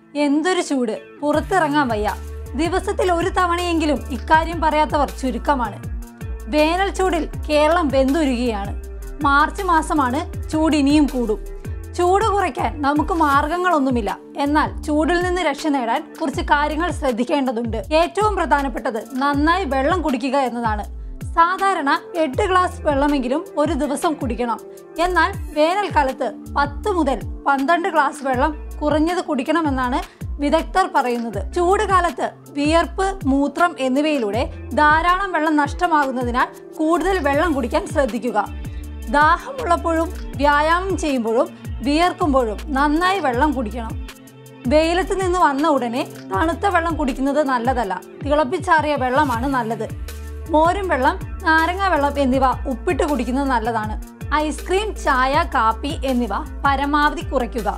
എന്തൊരു ചൂട് പുറത്തിറങ്ങാൻ വയ്യ ദിവസത്തിൽ ഒരു തവണയെങ്കിലും ഇക്കാര്യം പറയാത്തവർ ചുരുക്കമാണ് വേനൽ ചൂടിൽ കേരളം വെന്തുരുകയാണ് മാർച്ച് മാസമാണ് ചൂട് ഇനിയും കൂടും ചൂട് കുറയ്ക്കാൻ നമുക്ക് മാർഗങ്ങളൊന്നുമില്ല എന്നാൽ ചൂടിൽ നിന്ന് രക്ഷ നേടാൻ കുറച്ച് കാര്യങ്ങൾ ശ്രദ്ധിക്കേണ്ടതുണ്ട് ഏറ്റവും പ്രധാനപ്പെട്ടത് നന്നായി വെള്ളം കുടിക്കുക എന്നതാണ് സാധാരണ എട്ട് ഗ്ലാസ് വെള്ളമെങ്കിലും ഒരു ദിവസം കുടിക്കണം എന്നാൽ വേനൽക്കാലത്ത് പത്ത് മുതൽ പന്ത്രണ്ട് ഗ്ലാസ് വെള്ളം കുറഞ്ഞത് കുടിക്കണമെന്നാണ് വിദഗ്ധർ പറയുന്നത് ചൂട് കാലത്ത് വിയർപ്പ് മൂത്രം എന്നിവയിലൂടെ ധാരാളം വെള്ളം നഷ്ടമാകുന്നതിനാൽ കൂടുതൽ വെള്ളം കുടിക്കാൻ ശ്രദ്ധിക്കുക ദാഹമുള്ളപ്പോഴും വ്യായാമം ചെയ്യുമ്പോഴും വിയർക്കുമ്പോഴും നന്നായി വെള്ളം കുടിക്കണം വെയിലത്ത് നിന്ന് വന്ന ഉടനെ തണുത്ത വെള്ളം കുടിക്കുന്നത് നല്ലതല്ല തിളപ്പിച്ചാറിയ വെള്ളമാണ് നല്ലത് മോരും വെള്ളം നാരങ്ങ വെള്ളം എന്നിവ ഉപ്പിട്ട് കുടിക്കുന്നത് നല്ലതാണ് ഐസ്ക്രീം ചായ കാപ്പി എന്നിവ പരമാവധി കുറയ്ക്കുക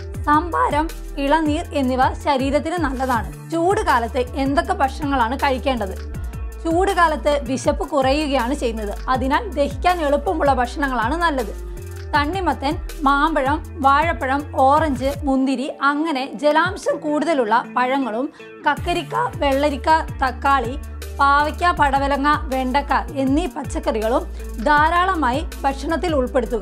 സംഭാരം ഇളനീർ എന്നിവ ശരീരത്തിന് നല്ലതാണ് ചൂട് കാലത്ത് എന്തൊക്കെ ഭക്ഷണങ്ങളാണ് കഴിക്കേണ്ടത് ചൂട് കാലത്ത് വിശപ്പ് കുറയുകയാണ് ചെയ്യുന്നത് അതിനാൽ ദഹിക്കാൻ എളുപ്പമുള്ള ഭക്ഷണങ്ങളാണ് നല്ലത് തണ്ണിമത്തൻ മാമ്പഴം വാഴപ്പഴം ഓറഞ്ച് മുന്തിരി അങ്ങനെ ജലാംശം കൂടുതലുള്ള പഴങ്ങളും കക്കരിക്ക വെള്ളരിക്ക തക്കാളി പാവയ്ക്ക പടവലങ്ങ വെണ്ടക്ക എന്നീ പച്ചക്കറികളും ധാരാളമായി ഭക്ഷണത്തിൽ ഉൾപ്പെടുത്തുക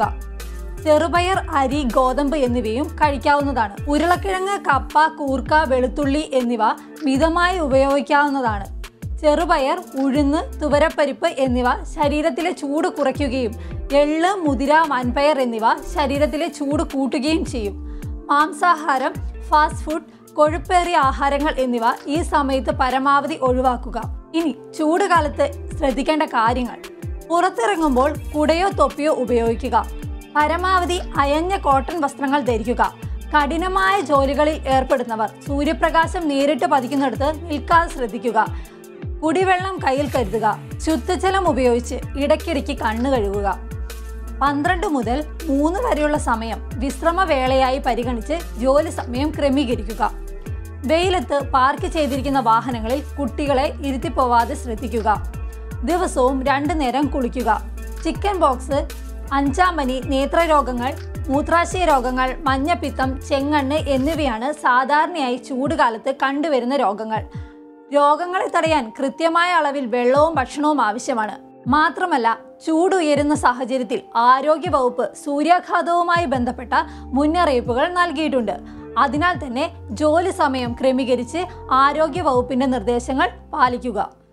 ചെറുപയർ അരി ഗോതമ്പ് എന്നിവയും കഴിക്കാവുന്നതാണ് ഉരുളക്കിഴങ്ങ് കപ്പ കൂർക്ക വെളുത്തുള്ളി എന്നിവ മിതമായി ഉപയോഗിക്കാവുന്നതാണ് ചെറുപയർ ഉഴുന്ന് തുവരപ്പരിപ്പ് എന്നിവ ശരീരത്തിലെ ചൂട് കുറയ്ക്കുകയും എള്ള് മുതിര വൻപയർ എന്നിവ ശരീരത്തിലെ ചൂട് കൂട്ടുകയും ചെയ്യും മാംസാഹാരം ഫാസ്റ്റ് ഫുഡ് കൊഴുപ്പേറിയ ആഹാരങ്ങൾ എന്നിവ ഈ സമയത്ത് പരമാവധി ഒഴിവാക്കുക ഇനി ചൂട് കാലത്ത് ശ്രദ്ധിക്കേണ്ട കാര്യങ്ങൾ പുറത്തിറങ്ങുമ്പോൾ കുടയോ തൊപ്പിയോ ഉപയോഗിക്കുക പരമാവധി അയഞ്ഞ കോട്ടൺ വസ്ത്രങ്ങൾ ധരിക്കുക കഠിനമായ ജോലികളിൽ ഏർപ്പെടുന്നവർ സൂര്യപ്രകാശം നേരിട്ട് പതിക്കുന്നിടത്ത് നിൽക്കാതെ ശ്രദ്ധിക്കുക കുടിവെള്ളം കയ്യിൽ കരുതുക ശുദ്ധജലം ഉപയോഗിച്ച് ഇടയ്ക്കിടയ്ക്ക് കണ്ണു കഴുകുക പന്ത്രണ്ട് മുതൽ മൂന്ന് വരെയുള്ള സമയം വിശ്രമവേളയായി പരിഗണിച്ച് ജോലി സമയം ക്രമീകരിക്കുക വെയിലത്ത് പാർക്ക് ചെയ്തിരിക്കുന്ന വാഹനങ്ങളിൽ കുട്ടികളെ ഇരുത്തിപ്പോവാതെ ശ്രദ്ധിക്കുക ദിവസവും രണ്ടു നേരം കുളിക്കുക ചിക്കൻ ബോക്സ് അഞ്ചാമനി നേത്രരോഗങ്ങൾ മൂത്രാശയ രോഗങ്ങൾ മഞ്ഞപ്പിത്തം ചെങ്ങണ്ണ് എന്നിവയാണ് സാധാരണയായി ചൂടുകാലത്ത് കണ്ടുവരുന്ന രോഗങ്ങൾ രോഗങ്ങളെ തടയാൻ കൃത്യമായ അളവിൽ വെള്ളവും ഭക്ഷണവും ആവശ്യമാണ് മാത്രമല്ല ചൂട് ഉയരുന്ന സാഹചര്യത്തിൽ ആരോഗ്യവകുപ്പ് സൂര്യാഘാതവുമായി ബന്ധപ്പെട്ട മുന്നറിയിപ്പുകൾ നൽകിയിട്ടുണ്ട് അതിനാൽ തന്നെ ജോലി സമയം ക്രമീകരിച്ച് ആരോഗ്യവകുപ്പിന്റെ നിർദ്ദേശങ്ങൾ പാലിക്കുക